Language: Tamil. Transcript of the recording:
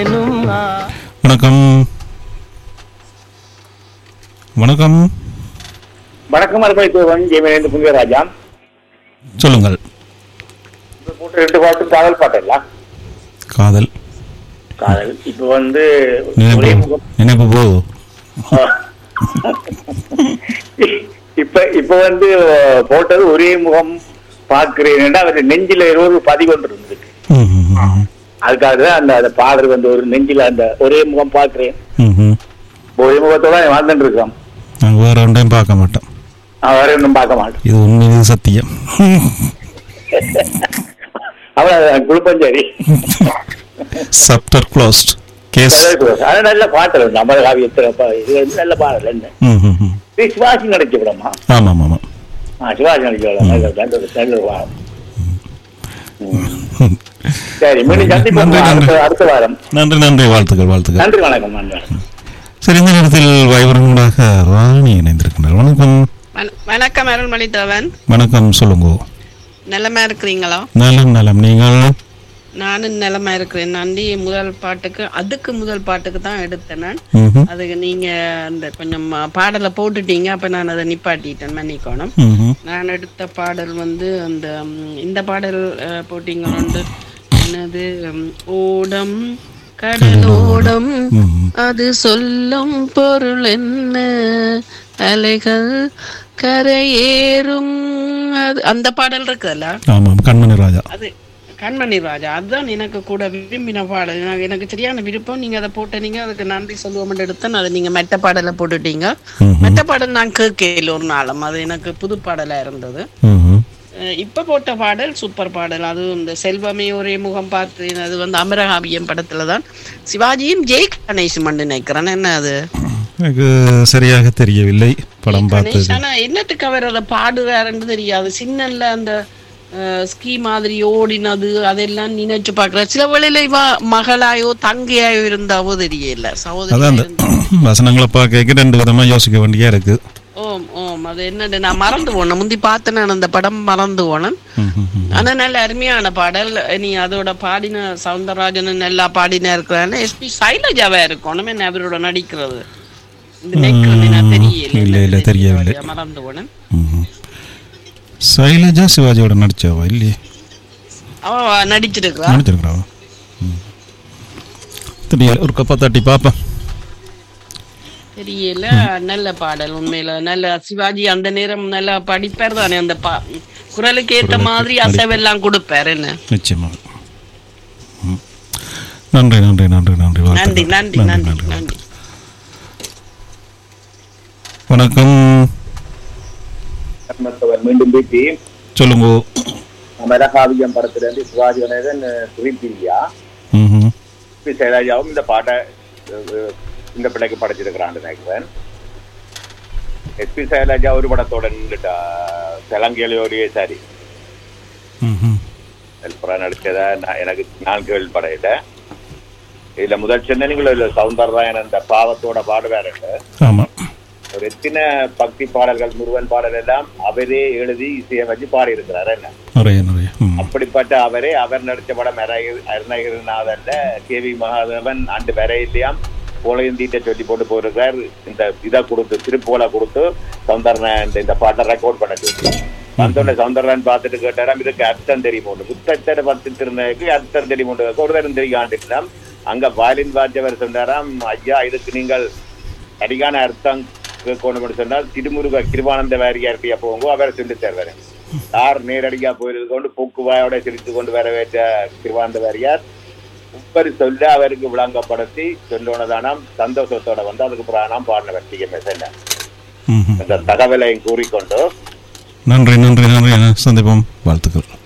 வணக்கம் வணக்கம் வணக்கம் அருமைத்துவன் ஜெயமேந்திர புங்கராஜா சொல்லுங்கள் இப்ப போட்ட ரெண்டு பாட்டு காதல் பாட்டெல்லாம் காதல் காதல் இப்ப வந்து நினைப்பு ஒரே முகம் நினைப்பு போகுது இப்ப இப்ப வந்து போட்டது ஒரே முகம் பார்க்கிறேன் அவர் நெஞ்சில ஏதோ ஒரு பதிவொன்று இருந்திருக்கு ம், ம், ம். அதுக்காக தான் அந்த அந்த பாடல் வந்து ஒரு நெஞ்சில அந்த ஒரே முகம் பார்க்கிறேன் ம், ம். ஒரே முகத்தோட வாழ்ந்துட்டு இருக்கோம் நாங்கள் வேற ஒன்றையும் பார்க்க மாட்டோம் அவன் வேற ஒன்றும் பார்க்க மாட்டேன் இது உண்மை இது சத்தியம் அவன் குழுப்பஞ்சேரி சப்டர் க்ளோஸ்ட் கேஸ் அது நல்ல பாட்டு நம்ம காவியத்துல பா- இது வந்து நல்ல பாடல் என்ன ம் ம் ம் இது சிவாஜி நடிச்ச படமா ஆமாம் ஆமாம் ஆ, சிவாஜி நடிச்ச படம் நல்ல நல்ல ஒரு- நல்ல ஒரு பாடம் ம். சரி மீண்டும் சந்திப்போம் நன்றி, நன்றி. அடுத்த அடுத்த வாரம் நன்றி நன்றி வாழ்த்துக்கள் வாழ்த்துக்கள் நன்றி வணக்கம் நன்றி வணக்கம் சரி இந்த நேரத்தில் வைபரங்களாக ராணி இணைந்திருக்கின்றார் வணக்கம் வண- வணக்கம் அருள்மொழி தேவன் வணக்கம் சொல்லுங்க நிலமா இருக்கிறீங்களா நலம் நலம் நீங்கள் நானும் நிலமா இருக்கிறேன் நன்றி முதல் பாட்டுக்கு அதுக்கு முதல் பாட்டுக்கு தான் எடுத்தேன் நான் ம்ஹும். அதுக்கு நீங்க அந்த கொஞ்சம் அஹ், பாடலை போட்டுட்டீங்க அப்ப நான் அதை நிப்பாட்டிட்டேன் மன்னிக்கோணும் ம்ஹும். நான் எடுத்த பாடல் வந்து அந்த ம், இந்த பாடல் அஹ், போட்டீங்க வந்து என்னது ம், ஓடம் கடலோடம் ம்ஹும். அது சொல்லும் பொருள் என்ன அலைகள் கரையேறும் அது அந்த பாடல் இருக்குல்ல ஆமாம் கண்மணி ராஜா அது கண்மணி ராஜா அதுதான் எனக்கு கூட விரும்பின பாடல் எனக்கு- எனக்கு சரியான விருப்பம் நீங்க அதை போட்டீங்க அதுக்கு நன்றி சொல்லுவோம் எடுத்தேன் அதை நீங்க மெட்ட பாடலை போட்டுட்டீங்க ம்ஹும். மெட்ட பாடல் நான் கேட்கல ஒரு நாளும் அது எனக்கு புது பாடலா இருந்தது ம்ஹும். அஹ் இப்ப போட்ட பாடல் சூப்பர் பாடல் அது இந்த செல்வமே ஒரே முகம் பார்த்து அது வந்து அமரகாவியம் படத்துல தான் சிவாஜியும் ஜெய் கணேஷ் மண்டு நினைக்கிறேன் என்ன அது எனக்கு சரியாக தெரியவில்லை படம் கணேஷ் பார்த்தது ஆனா என்னத்துக்கு அவர் அதை பாடுறாருன்னு தெரியாது சின்னல்ல அந்த ஸ்கீ மாதிரி ஓடினது அதெல்லாம் நினைச்சு பாக்குற சில வேளையில இவ மகளாயோ தங்கையாயோ இருந்தாவோ தெரியல சகோதரி அதான் அந்த வசனங்களை பார்க்க ரெண்டு விதமா யோசிக்க வேண்டியா இருக்கு ஓம் ஓம் அது என்னது நான் மறந்து போனேன் முந்தி பார்த்தேன் நான் அந்த படம் மறந்து போனேன் ம்ஹும். ஆனா நல்ல அருமையான பாடல் நீ அதோட பாடின சவுந்தரராஜன் நல்லா பாடின இருக்கிறான்னு எஸ்பி சைலஜாவா இருக்கணும் என்ன அவரோட நடிக்கிறது இந்த நெக்கிறது நான் தெரியல இல்ல, இல்ல, தெரியவில்லை. மறந்து போனேன் ம்ஹும். சைலஜா சிவாஜியோட நடிச்சவா இல்லையே அவ நடிச்சிருக்கிறா நடிச்சிருக்கிறாவா ம். தெரியல ஒரு கப்பா தட்டி பாப்பேன் தெரியல நல்ல பாடல் உண்மையில நல்ல சிவாஜி அந்த நேரம் நல்லா படிப்பார் தானே அந்த பா குரலுக்கு ஏத்த மாதிரி அசைவெல்லாம் கொடுப்பார் என்ன நிச்சயமாக ம். நன்றி நன்றி நன்றி நன்றி நன்றி வாழ்த்துக்கள். நன்றி நன்றி நன்றி வணக்கம் மருத்துவர் மீண்டும் பேசி சொல்லுங்க அமரகாவியம் படத்துல இருந்து சிவாஜி கணேசன் குறிப்பில்லையா ம்ஹும். பி சைலஜாவும் இந்த பாட்டை அஹ், இந்த பிள்ளைக்கு படைச்சிருக்கிறான்னு நினைக்கிறேன் எஸ்பி சைலஜா ஒரு படத்தோட நின்றுட்டா தெலங்கையிலோடையே சரி ம்ஹும். அப்புறம் நடிச்சதா நான் எனக்கு நான் கேள்விப்படையில இதுல முதல் சென்னனிங்களும் இல்ல சவுந்தரராயன் அந்த பாவத்தோட பாடுவாரு ஆமா ஒரு எத்தனை பக்தி பாடல்கள் முருகன் பாடல் எல்லாம் அவரே எழுதி இசையமைச்சு பாடி இருக்கிறாரு என்ன நிறைய நிறைய ம். அப்படிப்பட்ட அவரே அவர் நடிச்ச படம் அருணகிரிநாதன்ல கே வி மகாதேவன் அண்டு வர இல்லையாம் போலையும் தீட்ட சொல்லி போட்டு போயிருக்கார் இந்த இதை கொடுத்து திருப்போலை கொடுத்து சௌந்தரன் இந்த பாட்டை ரெக்கார்ட் பண்ண சொல்லி வந்தோடனே சௌந்தரன் பார்த்துட்டு கேட்டாராம் இதுக்கு அர்த்தம் தெரியுமோண்டு புத்தகத்தை பத்து திருநக்கு அர்த்தம் தெரியுமோண்டு ஒரு தரம் தெரியாண்டிருக்கலாம் அங்க வாலின் வாஜவர் சொன்னாராம் ஐயா இதுக்கு நீங்கள் சரியான அர்த்தம் கேட்கணும்னு சொன்னால் திருமுருக கிருபானந்த வாரியார்கிட்டயா போங்க அவர் சொல்லி தருவாரு யார் நேரடியா போயிருந்து கொண்டு போக்குவாயோட சிரித்து கொண்டு வரவேற்ற கிருபானந்த வாரியார் ஒவ்வொரு சொல்ல அவருக்கு விளங்கப்படுத்தி சொன்னதானாம் சந்தோஷத்தோட வந்து அதுக்கு புறானாம் பாடின வெற்றிகை மெசல்ல ம்ஹும். அந்த தகவலையும் கூறிக்கொண்டு நன்றி நன்றி நன்றி சந்திப்போம் வாழ்த்துக்கள்